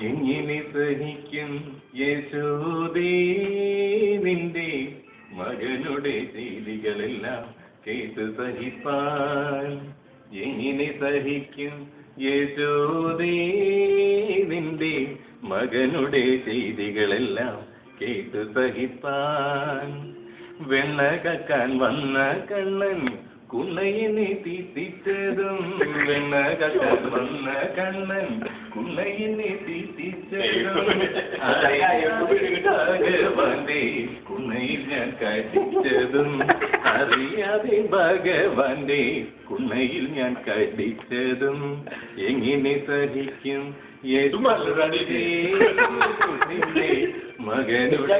എങ്ങനെ സഹിക്കും യേശോദേ നിന്റെ മകനുടെ ചെയ്തികളെല്ലാം കേട്ട് സഹിപ്പാൻ എങ്ങനെ സഹിക്കും യേശോദേ നിന്റെ മകനുടെ ചെയ്തികളെല്ലാം കേട്ട് സഹിപ്പാൻ വെണ്ണ കക്കാൻ വന്ന കണ്ണൻ കുണ്ണയിനെ തീറ്റിച്ചതും വെണ്ണ കക്കാൻ വന്ന കണ്ണൻ കുണ്ണയിനെ തീറ്റിച്ചതും ഭഗവാന്റെ കുണ്ണയിൽ ഞാൻ കടിച്ചതും അറിയാതെ ഭഗവാന്റെ കുണ്ണയിൽ ഞാൻ കടിച്ചതും എങ്ങനെ സഹിക്കും യേശുവേ, നിന്റെ മകനുടെ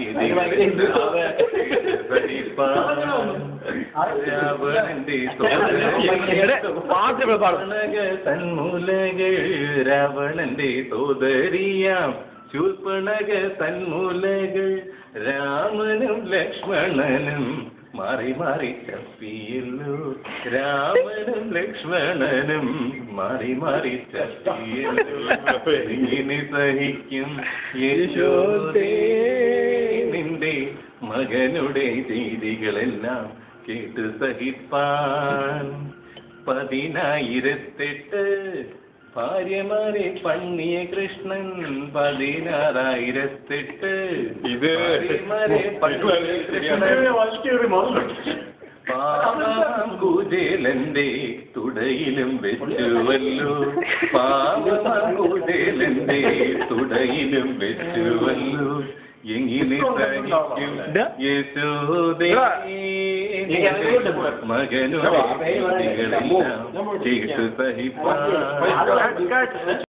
രാവണന്റെ തന്മൂലകൾ രാവണന്റെ സോദരിയാം ശൂർപ്പണക തന്മൂലകൾ രാമനും ലക്ഷ്മണനും മാറി മാറി ചപ്പിയല്ലോ രാമനും ലക്ഷ്മണനും മാറി മാറി ചപ്പിയല്ലോ ഇങ്ങനെ സഹിക്കും യശോദേ നിന്റെ മകനുടെ ചെയ്തികളെല്ലാം കേട്ട് സഹിപ്പാൻ പതിനായിരത്തെട്ട് ഭാര്യമാരെ പണ്ണിയ കൃഷ്ണൻ പതിനാറായിരത്തെട്ട് ഇത് ഭാര്യമാരെ പണ്ണിയ കൃഷ്ണൻ പാപം കുചേലന്റെ തുടയിലും വെച്ചുവല്ലോ പാപം കുചേലന്റെ തുടയിലും വെച്ചുവല്ലോ എങ്ങനെ സഹിക്കും യശോദേ മകനുടെ ചെയ്തികളെല്ലാം കേട്ടു സഹിപ്പാൻ